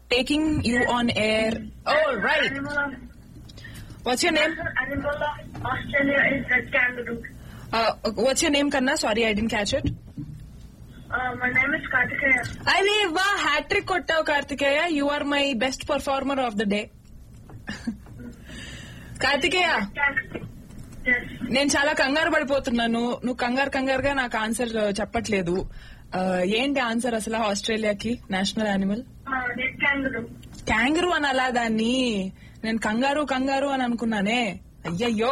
Taking you on air oh right Animal of, what's your name animal of Australia is red kangaroo. What's your name కన్నా sorry I didn't catch it Uh, my name is Kartikeya. అరే వా hat trick కొట్టావు Kartikeya you are my best performer of the day Kartikeya Kangaroo. Yes. నేను చాలా కంగారు పడిపోతున్నాను నువ్వు కంగారు కంగారుగా నాకు ఆన్సర్ చెప్పట్లేదు ఆ, ఏంటి ఆన్సర్ అసలు ఆస్ట్రేలియాకి national animal Uh, red kangaroo. Kangaroo అని అలా దాన్ని నేను కంగారు కంగారు అని అనుకున్నానే అయ్యయ్యో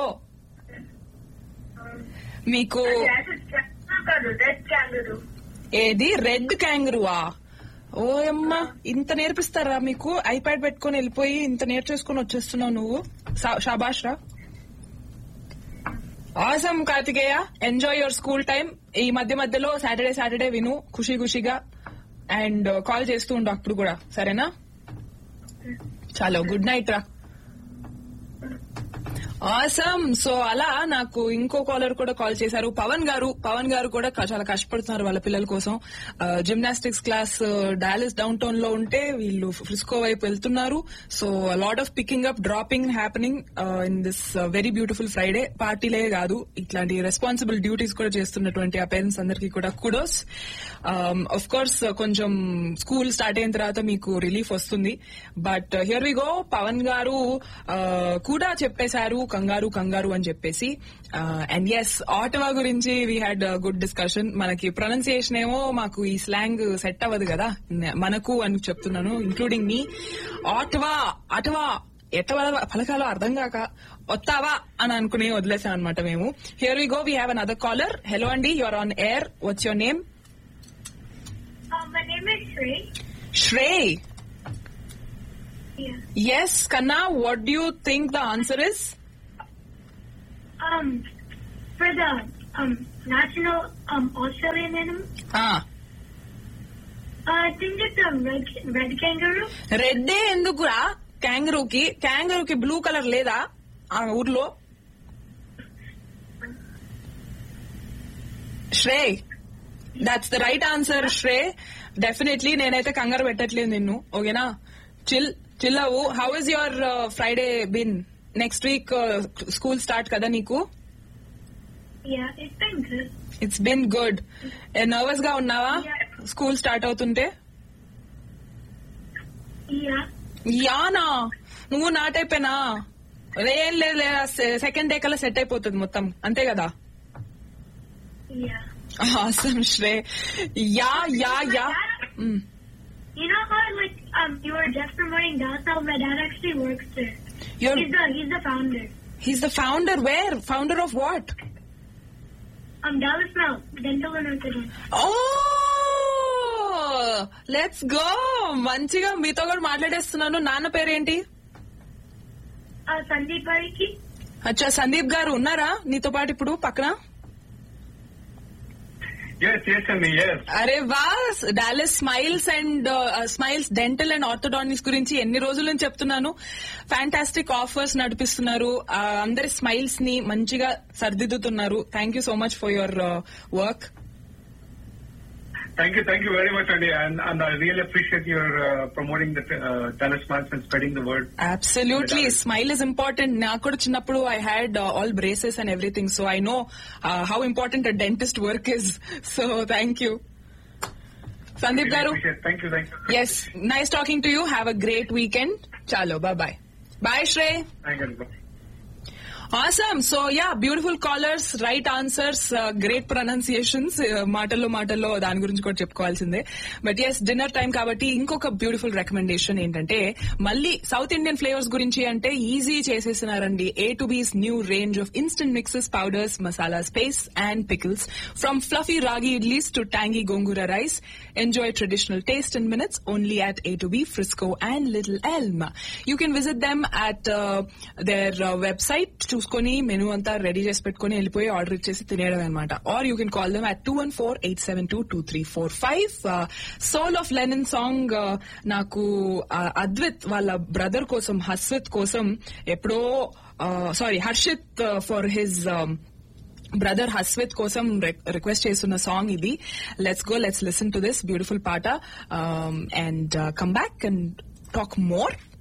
మీకు Yes, it's kangaroo. Red kangaroo. ఏది రెడ్ క్యాంగరువా ఓయమ్మ ఇంత నేర్పిస్తారా మీకు ఐప్యాడ్ పెట్టుకొని వెళ్ళిపోయి ఇంత నేర్చేసుకుని వచ్చేస్తున్నావు నువ్వు శా- శాబాష్ రా awesome Kartikeya enjoy your school time ఈ మధ్య మధ్యలో సాటర్డే సాటర్డే విను ఖుషి ఖుషిగా అండ్ కాల్ చేస్తూ ఉండు అప్పుడు కూడా సరేనా చాలా గుడ్ నైట్ రా ఆసమ్ సో అలా నాకు ఇంకో కాలర్ కూడా కాల్ చేశారు పవన్ గారు పవన్ గారు కూడా క- చాలా కష్టపడుతున్నారు వాళ్ళ పిల్లల కోసం gymnastics class Dallas downtown లో ఉంటే వీళ్ళు ఫ్రిస్కో వైపు వెళ్తున్నారు so lot of picking up dropping happening in this very beautiful Friday పార్టీలే కాదు ఇట్లాంటి రెస్పాన్సిబుల్ డ్యూటీస్ కూడా చేస్తున్నటువంటి ఆ పేరెంట్స్ అందరికీ కూడా కుడోస్ ఆఫ్ కోర్స్ కొంచెం స్కూల్ స్టార్ట్ అయిన తర్వాత మీకు రిలీఫ్ వస్తుంది but here we go Pavan garu uh, కూడా చెప్పేశారు కంగారు కంగారు అని చెప్పేసి అండ్ ఎస్ ఆటవా గురించి వీ హ్యాడ్ గుడ్ డిస్కషన్ మనకి ప్రొనౌన్సియేషన్ ఏమో మాకు ఈ స్లాంగ్ సెట్ అవ్వదు కదా మనకు అని చెప్తున్నాను ఇంక్లూడింగ్ మీ ఆటవా అటవా ఎట్ట పల- పలకాలో అర్థం కాక వస్తావా అని అనుకుని వదిలేసాం అనమాట మేము here we go we have another caller hello అండి your on air what's your name Uh, my name is Shrey. Shrey Yeah. Yes కన్నా what do you think the answer is Um, for the um national um Australian animal, uh, I think it's a red red kangaroo. రెడ్డే ఎందుకురా క్యాంగరూకి క్యాంగరూకి blue colour లేదా ఆ ఊర్లో Shrey that's the right answer Shrey definitely నేనైతే కంగారు పెట్టట్లేదు నిన్ను ఓకేనా చిల్ చిల్ అవ్వు how is your Friday been next week school start కదా నీకు Yeah, it's been good. It's been good nervous గా ఉన్నావా స్కూల్ స్టార్ట్ అవుతుంటే Yeah. యానా నువ్వు నా టైపేనా ఏం లేదు సెకండ్ డే కల్లా సెట్ అయిపోతుంది మొత్తం అంతే కదా Yeah. Awesome Shrey yeah yeah yeah hmm. You know how like um you were just promoting Dallas how my dad actually works there. You're He's the he's the founder. he's the founder where founder of what Um Dallas Mount, dental and orthodontic. Oh let's go మంచిగా మీతో కూడా మాట్లాడేస్తున్నాను నాన్న పేరేంటి Uh Sandeep Pariki. అచ్చా సందీప్ గారు ఉన్నారా నీతో పాటు ఇప్పుడు పక్కన Yes, yes, Andy, yes. అరే వా Dallas Smiles and Smiles Dental and Orthodontics గురించి ఎన్ని రోజుల నుంచి చెప్తున్నాను ఫ్యాంటాస్టిక్ ఆఫర్స్ నడిపిస్తున్నారు ఆ, అందరి స్మైల్స్ ని మంచిగా సర్దిద్దుతున్నారు thank you so much for your work Thank you, thank you very much, Andy. And, and I really appreciate your uh, promoting the uh, Dallas Smiles and spreading the word. Absolutely smile is important నాకు కూడా చిన్నప్పుడు I had all braces and everything so I know how important dentist work is so thank you Sandeep Really garu appreciate- Thank you, thank you. Yes nice talking to you have a great weekend చాలో bye bye bye శ్రే Thank you. Awesome so yeah beautiful callers right answers great pronunciations మాటల్లో మాటల్లో దాని గురించి కూడా చెప్పుకోవాల్సిందే but yes dinner time కాబట్టి ఇంకొక బ్యూటిఫుల్ రికమెండేషన్ ఏంటంటే మళ్ళీ సౌత్ ఇండియన్ ఫ్లేవర్స్ గురించి అంటే ఈజీ చేసేసినారండి A two B's new range of instant mixes powders masala spice and pickles from fluffy ragi idlis to tangy gongura rice enjoy traditional taste in minutes only at A to B, Frisco and Little Elm. You can visit them at uh, their uh, website చూసుకొని menu అంతా ready చేసి పెట్టుకొని వెళ్ళిపోయి order ఇచ్చేసి తినేయడం అనమాట or you can call them at two one four eight seven two two three four five soul of Lennon song నాకు uh, Advith వాళ్ళ బ్రదర్ కోసం హస్విత్ కోసం ఎప్పుడో sorry Harshith for his brother Haswith కోసం రిక్వెస్ట్ చేస్తున్న సాంగ్ ఇది let's go let's listen to this beautiful పాట and come back and talk more